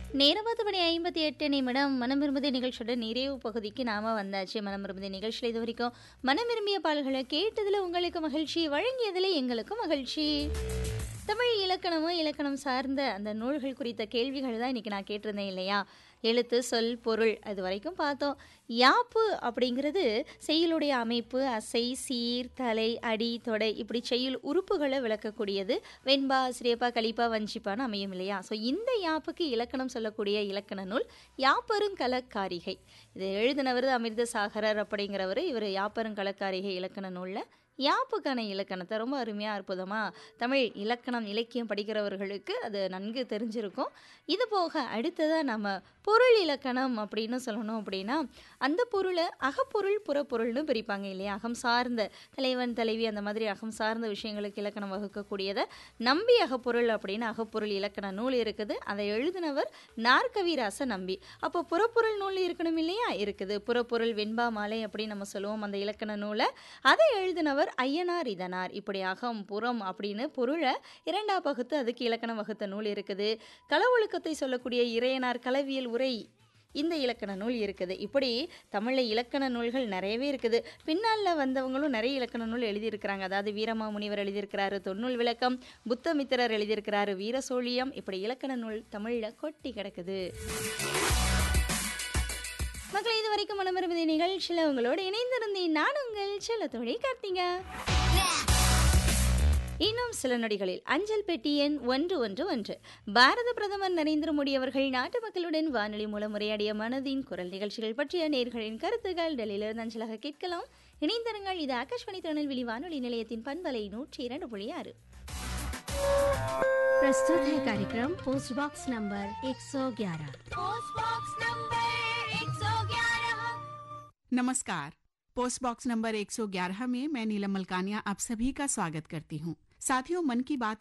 நேரம் பத்து மணி ஐம்பத்தி எட்டு நிமிடம் மனம் விரும்புதி நிகழ்ச்சியோட நிறைவு பகுதிக்கு நாம வந்தாச்சு மனம் விரும்புதி நிகழ்ச்சியில் இது வரைக்கும் மனம் விரும்பிய பாடல்களை கேட்டதுல உங்களுக்கு மகிழ்ச்சி வழங்கியதுல எங்களுக்கும் மகிழ்ச்சி தமிழ் இலக்கணமும் இலக்கணம் சார்ந்த அந்த நூல்கள் குறித்த கேள்விகள் தான் இன்னைக்கு நான் கேட்டிருந்தேன் இல்லையா எழுத்து சொல் பொருள் அது வரைக்கும் பார்த்தோம் யாப்பு அப்படிங்கிறது செய்யுளுடைய அமைப்பு அசை சீர் தலை அடி தொடை இப்படி செய்யுள் உறுப்புகளை விளக்கக்கூடியது வெண்பா சிறியப்பா கலிப்பா வஞ்சிப்பான்னு அமையும் இல்லையா ஸோ இந்த யாப்புக்கு இலக்கணம் சொல்லக்கூடிய இலக்கண நூல் யாப்பருங்கலக்காரிகை இது எழுதினவர் அமிர்தசாகரர் அப்படிங்கிறவர் இவர் யாப்பருங்கலக்காரிகை இலக்கண நூலில் யாப்புக்கான இலக்கணத்தை ரொம்ப அருமையாக அற்புதமாக தமிழ் இலக்கணம் இலக்கியம் படிக்கிறவர்களுக்கு அது நன்கு தெரிஞ்சிருக்கும் இது போக அடுத்ததாக நம்ம பொருள் இலக்கணம் அப்படின்னு சொல்லணும் அப்படின்னா அந்த பொருளை அகப்பொருள் புறப்பொருள்னு பிரிப்பாங்க இல்லையா அகம் சார்ந்த தலைவன் தலைவி அந்த மாதிரி அகம் சார்ந்த விஷயங்களுக்கு இலக்கணம் வகுக்கக்கூடியதை நம்பி அகப்பொருள் அப்படின்னு அகப்பொருள் இலக்கண நூல் இருக்குது அதை எழுதினவர் நாற்கவிராச நம்பி அப்போ புறப்பொருள் நூல் இருக்கணும் இல்லையா இருக்குது புறப்பொருள் வெண்பா மாலை அப்படின்னு நம்ம சொல்லுவோம் அந்த இலக்கண நூலை அதை எழுதினவர் ஐயனார் இதனார் இப்படி அகம் புறம் அப்படின்னு பொருளை இரண்டா பகுத்து அதுக்கு இலக்கணம் வகுத்த நூல் இருக்குது களவொழுக்கத்தை சொல்லக்கூடிய இறையனார் களவியல் உரை இந்த இலக்கண நூல் இருக்குது இப்படி தமிழில் இலக்கண நூல்கள் நிறையவே இருக்குது பின்னால் வந்தவங்களும் நிறைய இலக்கண நூல் எழுதியிருக்கிறாங்க அதாவது வீரமா முனிவர் எழுதியிருக்கிறாரு தொன்னூல் விளக்கம் புத்தமித்திரர் எழுதியிருக்கிறாரு வீரசோழியம் இப்படி இலக்கண நூல் தமிழில் கொட்டி கிடக்குது மக்களை இது வரைக்கும் மனமருமதி நிகழ்ச்சியில் உங்களோட இணைந்திருந்தேன் நான் உங்கள் செல்லத்தோழி கார்த்திகா இன்னும் சில நொடிகளில் அஞ்சல் பெட்டி எண் ஒன்று ஒன்று ஒன்று பாரத பிரதமர் நரேந்திர மோடி அவர்கள் நாட்டு மக்களுடன் வானொலி மூலம் உரையாடிய மனதின் குரல் நிகழ்ச்சிகள் பற்றிய நேர்களின் கருத்துக்கள் டெல்லியிலிருந்து அஞ்சலாக கேட்கலாம் இணைந்திருங்கள் இது ஆகாஷ்வாணி திருநெல்வேலி வானொலி நிலையத்தின் பண்பலை நூற்றி இரண்டு புள்ளி ஆறு प्रस्तुत है कार्यक्रम पोस्ट बॉक्स नंबर 111 नमस्कार पोस्ट बॉक्स नंबर 111 में मैं नीलम मलकानिया आप सभी का स्वागत करती हूँ साथियों मन की बात